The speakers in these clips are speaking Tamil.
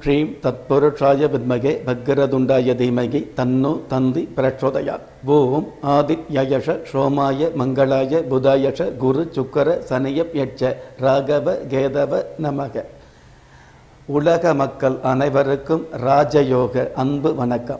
ஸ்ரீம் தத்புருஷாய வித்மகே பக்ரதுண்டாய தீமகி தன்னோ தந்தி பிரச்சோதயாத் ஓம் ஆதித்யயஷ சோமாய மங்களாய புதாயஷ குரு சுக்கர சனியப் யட்ச ராகவ கேதவ நமக உலக மக்கள் அனைவருக்கும் ராஜயோக அன்பு வணக்கம்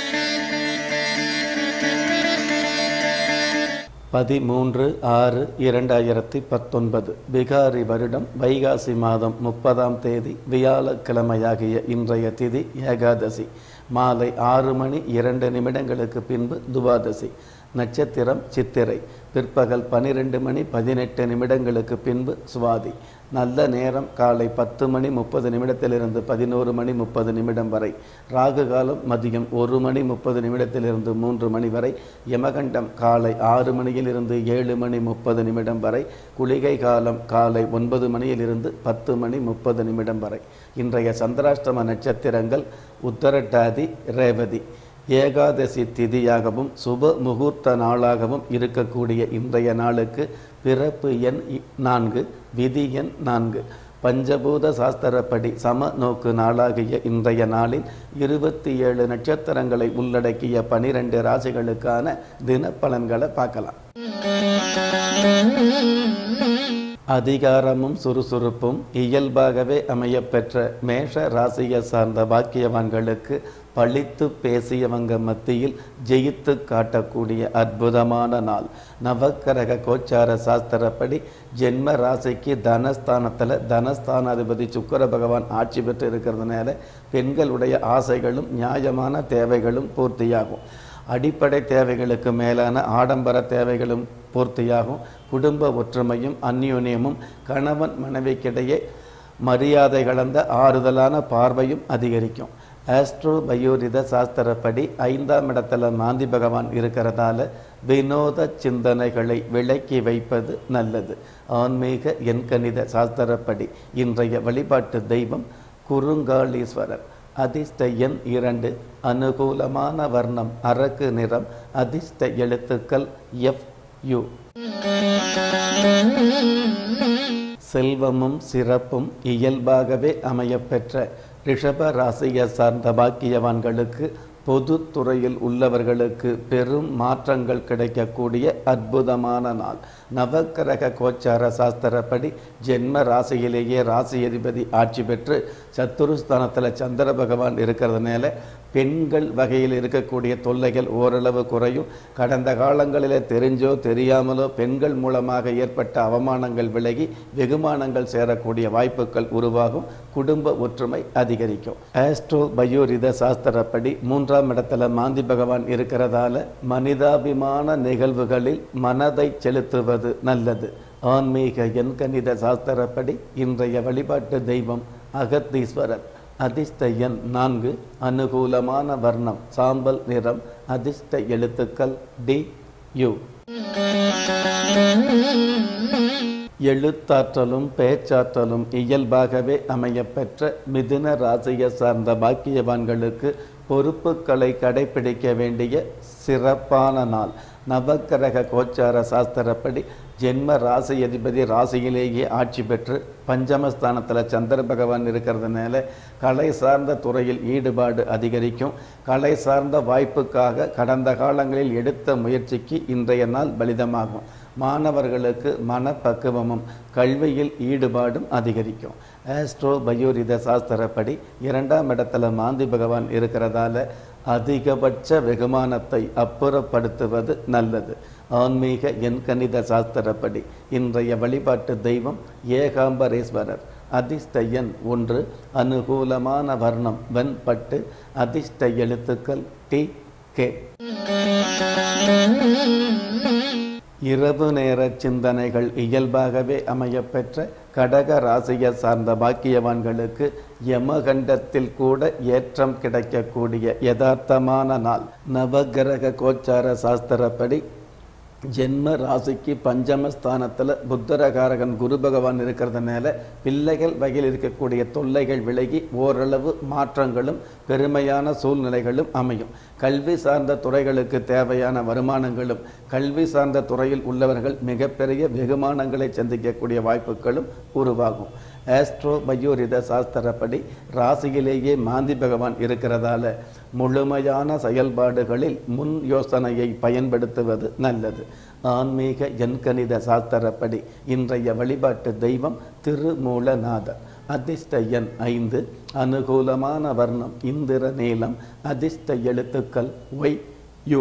பதிமூன்று ஆறு இரண்டாயிரத்தி பத்தொன்பது பிகாரி வருடம் வைகாசி மாதம் முப்பதாம் தேதி வியாழக்கிழமையாகிய இன்றைய திதி ஏகாதசி மாலை ஆறு மணி இரண்டு நிமிடங்களுக்கு பின்பு துவாதசி நட்சத்திரம் சித்திரை பிற்பகல் பனிரெண்டு மணி பதினெட்டு நிமிடங்களுக்கு பின்பு சுவாதி நல்ல நேரம் காலை பத்து மணி முப்பது நிமிடத்திலிருந்து பதினோரு மணி முப்பது நிமிடம் வரை ராகு காலம் மதியம் ஒரு மணி முப்பது நிமிடத்திலிருந்து மூன்று மணி வரை யமகண்டம் காலை ஆறு மணியிலிருந்து ஏழு மணி முப்பது நிமிடம் வரை குளிகை காலம் காலை ஒன்பது மணியிலிருந்து பத்து மணி முப்பது நிமிடம் வரை இன்றைய சந்திராஷ்டம நட்சத்திரங்கள் உத்தரட்டாதி ரேவதி ஏகாதசி திதியாகவும் சுப முகூர்த்த நாளாகவும் இருக்கக்கூடிய இன்றைய நாளுக்கு பிறப்பு எண் இ- நான்கு விதி எண் நான்கு பஞ்சபூத சாஸ்திரப்படி சம நோக்கு நாளாகிய இன்றைய நாளில் இருபத்தி ஏழு நட்சத்திரங்களை உள்ளடக்கிய பனிரெண்டு ராசிகளுக்கான தினப்பலன்களை பார்க்கலாம் அதிகாரமும் சுறுசுறுப்பும் இயல்பாகவே அமையப்பெற்ற மேஷ ராசியை சார்ந்த பாக்கியவான்களுக்கு பழித்து பேசியவங்க மத்தியில் ஜெயித்து காட்டக்கூடிய அற்புதமான நாள் நவக்கரக கோச்சார சாஸ்திரப்படி ஜென்ம ராசிக்கு தனஸ்தானத்தில் தனஸ்தானாதிபதி சுக்கிர பகவான் ஆட்சி பெற்று இருக்கிறதுனால பெண்களுடைய ஆசைகளும் நியாயமான தேவைகளும் பூர்த்தியாகும் அடிப்படை தேவைகளுக்கு மேலான ஆடம்பர தேவைகளும் பூர்த்தியாகும் குடும்ப ஒற்றுமையும் அந்யோன்யமும் கணவன் மனைவிக்கிடையே மரியாதை கலந்த ஆறுதலான பார்வையும் அதிகரிக்கும் ஆஸ்ட்ரோ பயோரித சாஸ்திரப்படி ஐந்தாம் இடத்துல மாந்தி பகவான் இருக்கிறதால வினோத சிந்தனைகளை விலக்கி வைப்பது நல்லது ஆன்மீக எண்கணித சாஸ்திரப்படி இன்றைய வழிபாட்டு தெய்வம் குறுங்காளீஸ்வரர் அதிர்ஷ்ட எண் இரண்டு அனுகூலமான வர்ணம் அரக்கு நிறம் அதிர்ஷ்ட எழுத்துக்கள் எஃப் யு செல்வமும் சிறப்பும் இயல்பாகவே அமையப்பெற்ற ரிஷப ராசியை சார்ந்த பாக்கியவான்களுக்கு பொது துறையில் உள்ளவர்களுக்கு பெரும் மாற்றங்கள் கிடைக்கக்கூடிய அற்புதமான நாள் நவக்கிரக கோச்சார சாஸ்திரப்படி ஜென்ம ராசியிலேயே ராசி அதிபதி ஆட்சி பெற்று சத்துருஸ்தானத்தில் சந்திர பகவான் இருக்கிறதுனால பெண்கள் வகையில் இருக்கக்கூடிய தொல்லைகள் ஓரளவு குறையும் கடந்த காலங்களில் தெரிஞ்சோ தெரியாமலோ பெண்கள் மூலமாக ஏற்பட்ட அவமானங்கள் விலகி வெகுமானங்கள் சேரக்கூடிய வாய்ப்புகள் உருவாகும் குடும்ப ஒற்றுமை அதிகரிக்கும் ஆஸ்ட்ரோ பயோரித சாஸ்திரப்படி மூன்றாம் இடத்துல மாந்தி பகவான் இருக்கிறதால மனிதாபிமான நிகழ்வுகளில் மனதை செலுத்துவது நல்லது ஆன்மீக எண்கணித சாஸ்திரப்படி இன்றைய வழிபாட்டு தெய்வம் அகத்தீஸ்வரர் அதிர்ஷ்ட எண் நான்கு அனுகூலமான வர்ணம் சாம்பல் நிறம் அதிர்ஷ்ட எழுத்துக்கள் டி யு எழுத்தாற்றலும் பேச்சாற்றலும் இயல்பாகவே அமையப்பெற்ற மிதுன ராசியை சார்ந்த பாக்கியவான்களுக்கு பொறுப்புகளை கடைபிடிக்க வேண்டிய சிறப்பான நாள் நவக்கிரக கோச்சார சாஸ்திரப்படி ஜென்ம ராசி அதிபதி ராசியிலேயே ஆட்சி பெற்று பஞ்சமஸ்தானத்தில் சந்திர பகவான் இருக்கிறதுனால கலை சார்ந்த துறையில் ஈடுபாடு அதிகரிக்கும் கலை சார்ந்த வாய்ப்புக்காக கடந்த காலங்களில் எடுத்த முயற்சிக்கு இன்றைய நாள் பலிதமாகும் மாணவர்களுக்கு மனப்பக்குவமும் கல்வியில் ஈடுபாடும் அதிகரிக்கும் ஆஸ்ட்ரோ பயோரித சாஸ்திரப்படி இரண்டாம் இடத்துல மாந்தி பகவான் இருக்கிறதால அதிகபட்ச வெகுமானத்தை அப்புறப்படுத்துவது நல்லது ஆன்மீக எண்கணித சாஸ்திரப்படி இன்றைய வழிபாட்டு தெய்வம் ஏகாம்பரேஸ்வரர் அதிர்ஷ்ட எண் ஒன்று அனுகூலமான வர்ணம் வெண்பட்டு அதிர்ஷ்ட எழுத்துக்கள் டி கே இரவு நேர சிந்தனைகள் இயல்பாகவே அமையப்பெற்ற கடக ராசியை சார்ந்த பாக்கியவான்களுக்கு யமகண்டத்தில் கூட ஏற்றம் கிடைக்கக்கூடிய யதார்த்தமான நாள் நவகிரக கோச்சார சாஸ்திரப்படி ஜென்ம ராசிக்கு பஞ்சமஸ்தானத்தில் புத்தரகாரகன் குரு பகவான் இருக்கிறதுனால பிள்ளைகள் வகையில் இருக்கக்கூடிய தொல்லைகள் விலகி ஓரளவு மாற்றங்களும் பெருமையான சூழ்நிலைகளும் அமையும் கல்வி சார்ந்த துறைகளுக்கு தேவையான வருமானங்களும் கல்வி சார்ந்த துறையில் உள்ளவர்கள் மிகப்பெரிய வெகுமானங்களை சந்திக்கக்கூடிய வாய்ப்புகளும் உருவாகும் ஆஸ்ட்ரோ பயோரித சாஸ்திரப்படி ராசியிலேயே மாந்தி பகவான் இருக்கிறதால முழுமையான செயல்பாடுகளில் முன் யோசனையை பயன்படுத்துவது நல்லது ஆன்மீக எண்கணித சாஸ்திரப்படி இன்றைய வழிபாட்டு தெய்வம் திருமூலநாதர் அதிர்ஷ்ட எண் ஐந்து அனுகூலமான வர்ணம் இந்திர நீலம் அதிர்ஷ்ட எழுத்துக்கள் ஒய் யு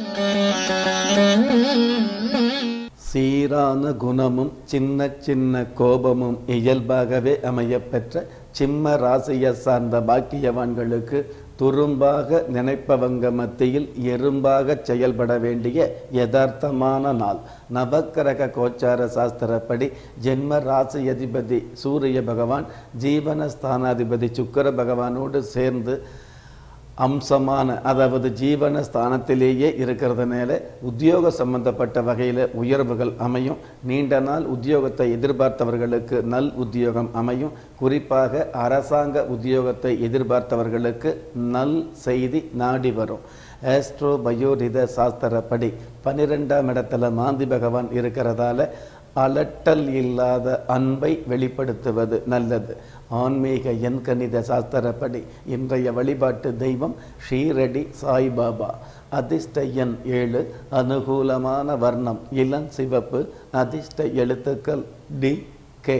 சீரான குணமும் சின்ன சின்ன கோபமும் இயல்பாகவே அமையப்பெற்ற சிம்ம ராசியை சார்ந்த பாக்கியவான்களுக்கு துரும்பாக நினைப்பவங்க மத்தியில் எறும்பாக செயல்பட வேண்டிய யதார்த்தமான நாள் நவக்கிரக கோச்சார சாஸ்திரப்படி ஜென்ம ராசி அதிபதி சூரிய பகவான் ஜீவன ஸ்தானாதிபதி சுக்கர பகவானோடு சேர்ந்து அம்சமான அதாவது ஜீவன ஸ்தானத்திலேயே இருக்கிறதுனால உத்தியோக சம்பந்தப்பட்ட வகையில் உயர்வுகள் அமையும் நீண்ட நாள் உத்தியோகத்தை எதிர்பார்த்தவர்களுக்கு நல் உத்தியோகம் அமையும் குறிப்பாக அரசாங்க உத்தியோகத்தை எதிர்பார்த்தவர்களுக்கு நல் செய்தி நாடி வரும் ஆஸ்ட்ரோ பயோரித சாஸ்திரப்படி பன்னிரெண்டாம் இடத்துல மாந்தி பகவான் இருக்கிறதால அலட்டல் இல்லாத அன்பை வெளிப்படுத்துவது நல்லது ஆன்மீக எண்கணித சாஸ்திரப்படி இன்றைய வழிபாட்டு தெய்வம் ஷீரடி சாய்பாபா அதிர்ஷ்ட எண் ஏழு அனுகூலமான வர்ணம் இளம் சிவப்பு அதிர்ஷ்ட எழுத்துக்கள் டி கே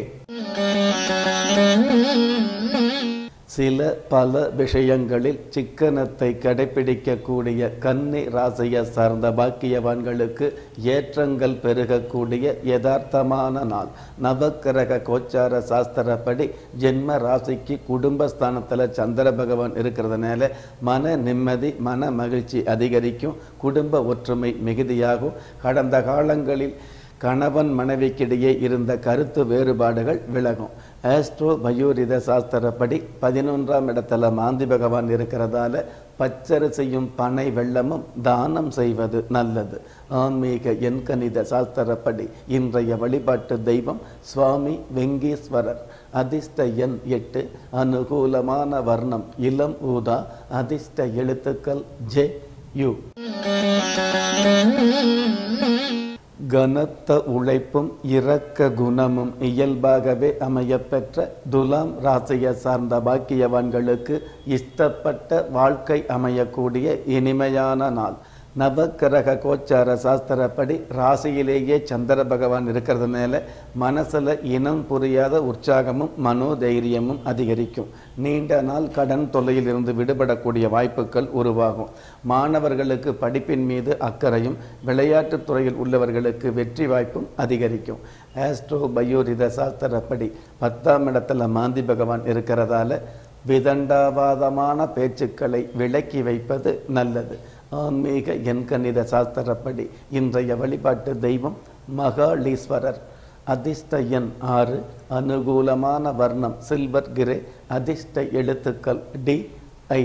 சில பல விஷயங்களில் சிக்கனத்தை கடைபிடிக்கக்கூடிய கன்னி ராசியை சார்ந்த பாக்கியவான்களுக்கு ஏற்றங்கள் பெருகக்கூடிய யதார்த்தமான நாள் நவக்கிரக கோச்சார சாஸ்திரப்படி ஜென்ம ராசிக்கு குடும்பஸ்தானத்தில் சந்திர பகவான் இருக்கிறதுனால மன நிம்மதி மன மகிழ்ச்சி அதிகரிக்கும் குடும்ப ஒற்றுமை மிகுதியாகும் கடந்த காலங்களில் கணவன் மனைவிக்கிடையே இருந்த கருத்து வேறுபாடுகள் விலகும் ஆஸ்ட்ரோ பயோரித சாஸ்திரப்படி பதினொன்றாம் இடத்துல மாந்தி பகவான் இருக்கிறதால பச்சரிசையும் பனை வெள்ளமும் தானம் செய்வது நல்லது ஆன்மீக எண்கணித சாஸ்திரப்படி இன்றைய வழிபாட்டு தெய்வம் சுவாமி வெங்கீஸ்வரர் அதிர்ஷ்ட எண் எட்டு அனுகூலமான வர்ணம் இளம் ஊதா அதிர்ஷ்ட எழுத்துக்கள் ஜே யு கனத்த உழைப்பும் இரக்க குணமும் இயல்பாகவே அமையப்பெற்ற துலாம் ராசியை சார்ந்த பாக்கியவான்களுக்கு இஷ்டப்பட்ட வாழ்க்கை அமையக்கூடிய இனிமையான நாள் நவக்கிரக கோச்சார சாஸ்திரப்படி ராசியிலேயே சந்திர பகவான் இருக்கிறதுனால மனசில் இனம் புரியாத உற்சாகமும் மனோதைரியமும் அதிகரிக்கும் நீண்ட நாள் கடன் தொல்லையிலிருந்து விடுபடக்கூடிய வாய்ப்புகள் உருவாகும் மாணவர்களுக்கு படிப்பின் மீது அக்கறையும் விளையாட்டுத் துறையில் உள்ளவர்களுக்கு வெற்றி வாய்ப்பும் அதிகரிக்கும் ஆஸ்ட்ரோ பயோரித சாஸ்திரப்படி பத்தாம் இடத்துல மாந்தி பகவான் இருக்கிறதால விதண்டாவாதமான பேச்சுக்களை விலக்கி வைப்பது நல்லது ஆன்மீக எண்கணித சாஸ்திரப்படி இன்றைய வழிபாட்டு தெய்வம் மகாளீஸ்வரர் அதிர்ஷ்ட எண் ஆறு அனுகூலமான வர்ணம் சில்வர் கிரே அதிர்ஷ்ட எழுத்துக்கள் டி ஐ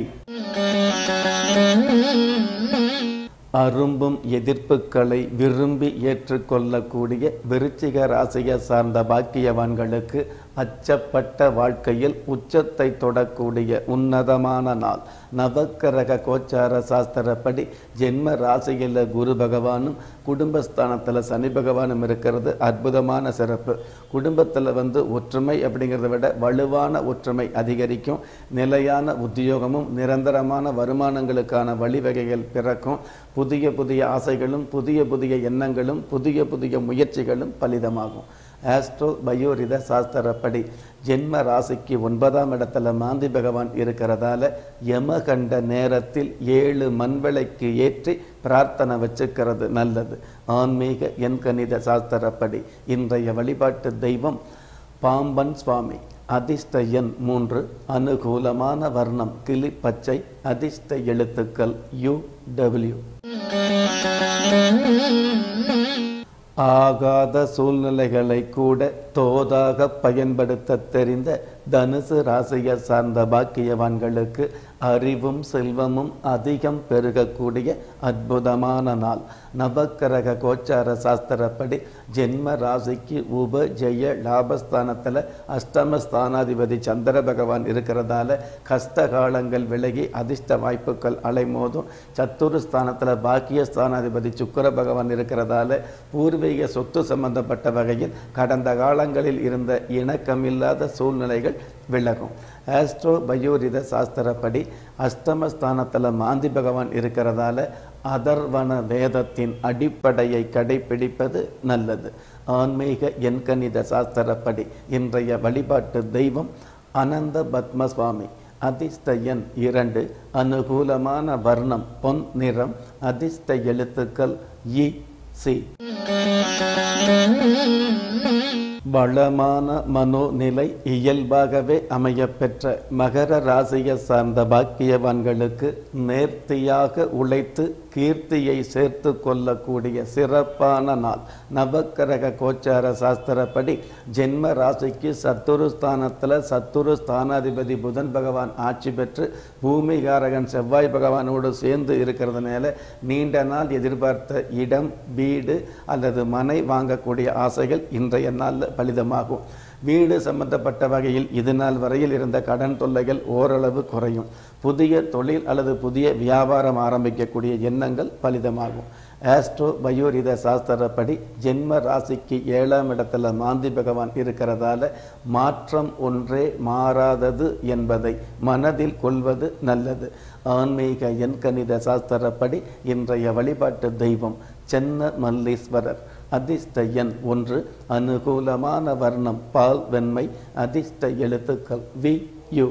அரும்பும் எதிர்ப்புகளை விரும்பி ஏற்றுக்கொள்ளக்கூடிய விருச்சிக ராசியை சார்ந்த பாக்கியவான்களுக்கு அச்சப்பட்ட வாழ்க்கையில் உச்சத்தை தொடக்கூடிய உன்னதமான நாள் நவக்கிரக கோச்சார சாஸ்திரப்படி ஜென்ம ராசியில் குரு பகவானும் குடும்பஸ்தானத்தில் சனி பகவானும் இருக்கிறது அற்புதமான சிறப்பு குடும்பத்தில் வந்து ஒற்றுமை அப்படிங்கிறத விட வலுவான ஒற்றுமை அதிகரிக்கும் நிலையான உத்தியோகமும் நிரந்தரமான வருமானங்களுக்கான வழிவகைகள் பிறக்கும் புதிய புதிய ஆசைகளும் புதிய புதிய எண்ணங்களும் புதிய புதிய முயற்சிகளும் பலிதமாகும் ஆஸ்ட்ரோ பயோரித சாஸ்திரப்படி ஜென்ம ராசிக்கு ஒன்பதாம் இடத்துல மாந்தி பகவான் இருக்கிறதால யம கண்ட நேரத்தில் ஏழு மண்விளைக்கு ஏற்றி பிரார்த்தனை வச்சுக்கிறது நல்லது ஆன்மீக எண்கணித சாஸ்திரப்படி இன்றைய வழிபாட்டு தெய்வம் பாம்பன் சுவாமி அதிர்ஷ்ட எண் மூன்று அனுகூலமான வர்ணம் கிளி பச்சை அதிர்ஷ்ட எழுத்துக்கள் யு டபிள்யூ ஆகாத சூழ்நிலைகளை கூட தோதாக பயன்படுத்த தெரிந்த தனுசு ராசியை சார்ந்த பாக்கியவான்களுக்கு அறிவும் செல்வமும் அதிகம் பெருகக்கூடிய அற்புதமான நாள் நவக்கிரக கோச்சார சாஸ்திரப்படி ஜென்ம ராசிக்கு உப ஜெய லாபஸ்தானத்தில் அஷ்டம ஸ்தானாதிபதி சந்திர பகவான் இருக்கிறதால கஷ்ட காலங்கள் விலகி அதிர்ஷ்ட வாய்ப்புகள் அலைமோதும் சத்துரு ஸ்தானத்தில் பாக்கிய ஸ்தானாதிபதி சுக்கர பகவான் இருக்கிறதால பூர்வீக சொத்து சம்பந்தப்பட்ட வகையில் கடந்த காலங்களில் இருந்த இணக்கமில்லாத சூழ்நிலைகள் விலகும் ஆஸ்ட்ரோ பயோரித சாஸ்திரப்படி அஷ்டமஸ்தானத்தில் மாந்தி பகவான் இருக்கிறதால அதர்வன வேதத்தின் அடிப்படையை கடைபிடிப்பது நல்லது ஆன்மீக எண்கணித சாஸ்திரப்படி இன்றைய வழிபாட்டு தெய்வம் அனந்த பத்மசுவாமி அதிர்ஷ்ட எண் இரண்டு அனுகூலமான வர்ணம் பொன் நிறம் அதிர்ஷ்ட எழுத்துக்கள் இ சி வளமான மனோநிலை இயல்பாகவே அமையப்பெற்ற மகர ராசியை சார்ந்த பாக்கியவான்களுக்கு நேர்த்தியாக உழைத்து கீர்த்தியை சேர்த்து கொள்ளக்கூடிய சிறப்பான நாள் நவக்கிரக கோச்சார சாஸ்திரப்படி ஜென்ம ராசிக்கு சத்துரு ஸ்தானத்தில் சத்துரு ஸ்தானாதிபதி புதன் பகவான் ஆட்சி பெற்று பூமிகாரகன் செவ்வாய் பகவானோடு சேர்ந்து இருக்கிறதுனால நீண்ட நாள் எதிர்பார்த்த இடம் வீடு அல்லது மனை வாங்கக்கூடிய ஆசைகள் இன்றைய நாளில் பலிதமாகும் வீடு சம்பந்தப்பட்ட வகையில் இது நாள் வரையில் இருந்த கடன் தொல்லைகள் ஓரளவு குறையும் புதிய தொழில் அல்லது புதிய வியாபாரம் ஆரம்பிக்கக்கூடிய எண்ணங்கள் பலிதமாகும் ஆஸ்ட்ரோ பயோரித சாஸ்திரப்படி ஜென்ம ராசிக்கு ஏழாம் இடத்துல மாந்தி பகவான் இருக்கிறதால மாற்றம் ஒன்றே மாறாதது என்பதை மனதில் கொள்வது நல்லது ஆன்மீக எண்கணித சாஸ்திரப்படி இன்றைய வழிபாட்டு தெய்வம் சென்ன மல்லீஸ்வரர் அதிர்ஷ்ட எண் ஒன்று அனுகூலமான வர்ணம் பால் வெண்மை அதிர்ஷ்ட எழுத்துக்கள் வி யு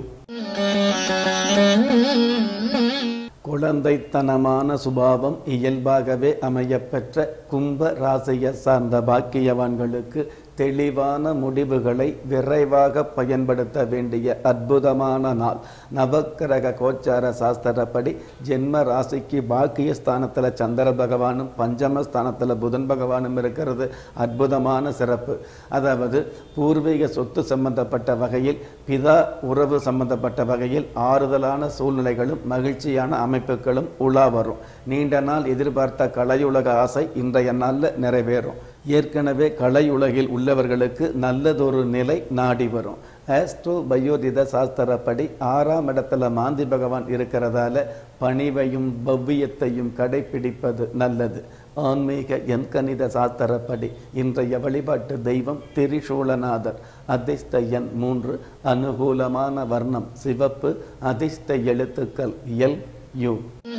குழந்தைத்தனமான சுபாவம் இயல்பாகவே அமையப்பெற்ற கும்ப ராசியை சார்ந்த பாக்கியவான்களுக்கு தெளிவான முடிவுகளை விரைவாக பயன்படுத்த வேண்டிய அற்புதமான நாள் நவக்கிரக கோச்சார சாஸ்திரப்படி ஜென்ம ராசிக்கு பாக்கிய ஸ்தானத்தில் சந்திர பகவானும் பஞ்சம ஸ்தானத்தில் புதன் பகவானும் இருக்கிறது அற்புதமான சிறப்பு அதாவது பூர்வீக சொத்து சம்பந்தப்பட்ட வகையில் பிதா உறவு சம்பந்தப்பட்ட வகையில் ஆறுதலான சூழ்நிலைகளும் மகிழ்ச்சியான அமைப்புகளும் உலா வரும் நீண்ட நாள் எதிர்பார்த்த கலையுலக ஆசை இன்றைய நாளில் நிறைவேறும் ஏற்கனவே கலையுலகில் உள்ளவர்களுக்கு நல்லதொரு நிலை நாடி வரும் ஆஸ்ட்ரோ பயோதித சாஸ்திரப்படி ஆறாம் இடத்துல மாந்தி பகவான் இருக்கிறதால பணிவையும் பவ்யத்தையும் கடைபிடிப்பது நல்லது ஆன்மீக எண்கணித சாஸ்திரப்படி இன்றைய வழிபாட்டு தெய்வம் திரிசூலநாதர் அதிர்ஷ்ட எண் மூன்று அனுகூலமான வர்ணம் சிவப்பு அதிர்ஷ்ட எழுத்துக்கள் எல் யு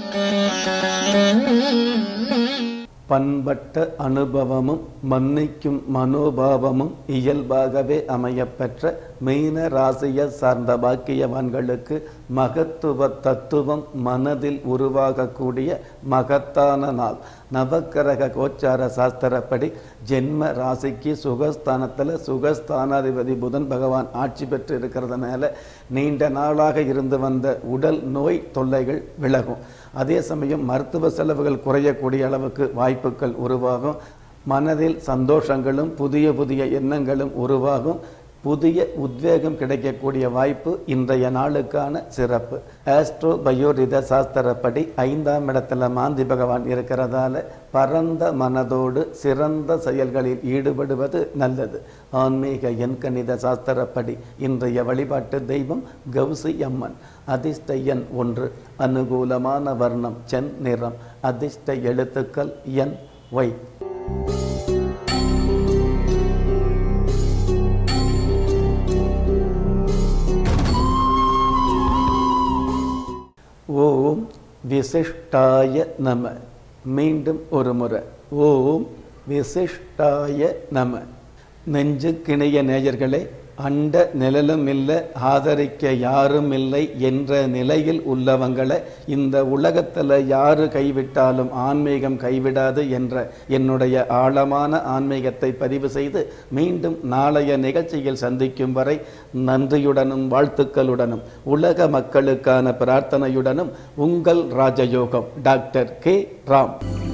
பண்பட்ட அனுபவமும் மன்னிக்கும் மனோபாவமும் இயல்பாகவே அமையப்பெற்ற மீன ராசியை சார்ந்த பாக்கியவான்களுக்கு மகத்துவ தத்துவம் மனதில் உருவாகக்கூடிய மகத்தான நாள் நவக்கிரக கோச்சார சாஸ்திரப்படி ஜென்ம ராசிக்கு சுகஸ்தானத்தில் சுகஸ்தானாதிபதி புதன் பகவான் ஆட்சி பெற்று இருக்கிறதுனால நீண்ட நாளாக இருந்து வந்த உடல் நோய் தொல்லைகள் விலகும் அதே சமயம் மருத்துவ செலவுகள் குறையக்கூடிய அளவுக்கு வாய்ப்புகள் உருவாகும் மனதில் சந்தோஷங்களும் புதிய புதிய எண்ணங்களும் உருவாகும் புதிய உத்வேகம் கிடைக்கக்கூடிய வாய்ப்பு இன்றைய நாளுக்கான சிறப்பு ஆஸ்ட்ரோ பயோரித சாஸ்திரப்படி ஐந்தாம் இடத்துல மாந்தி பகவான் இருக்கிறதால பரந்த மனதோடு சிறந்த செயல்களில் ஈடுபடுவது நல்லது ஆன்மீக எண்கணித சாஸ்திரப்படி இன்றைய வழிபாட்டு தெய்வம் கௌசி அம்மன் அதிர்ஷ்ட எண் ஒன்று அனுகூலமான வர்ணம் சென் நிறம் அதிர்ஷ்ட எழுத்துக்கள் என் ஒய் ஓம் விசிஷ்டாய நம மீண்டும் ஒரு முறை ஓம் விசிஷ்டாய நம நெஞ்சுக்கிணைய நேயர்களே அண்ட நிழலும் இல்லை ஆதரிக்க யாரும் இல்லை என்ற நிலையில் உள்ளவங்களை இந்த உலகத்தில் யாரு கைவிட்டாலும் ஆன்மீகம் கைவிடாது என்ற என்னுடைய ஆழமான ஆன்மீகத்தை பதிவு செய்து மீண்டும் நாளைய நிகழ்ச்சியில் சந்திக்கும் வரை நன்றியுடனும் வாழ்த்துக்களுடனும் உலக மக்களுக்கான பிரார்த்தனையுடனும் உங்கள் ராஜயோகம் டாக்டர் கே ராம்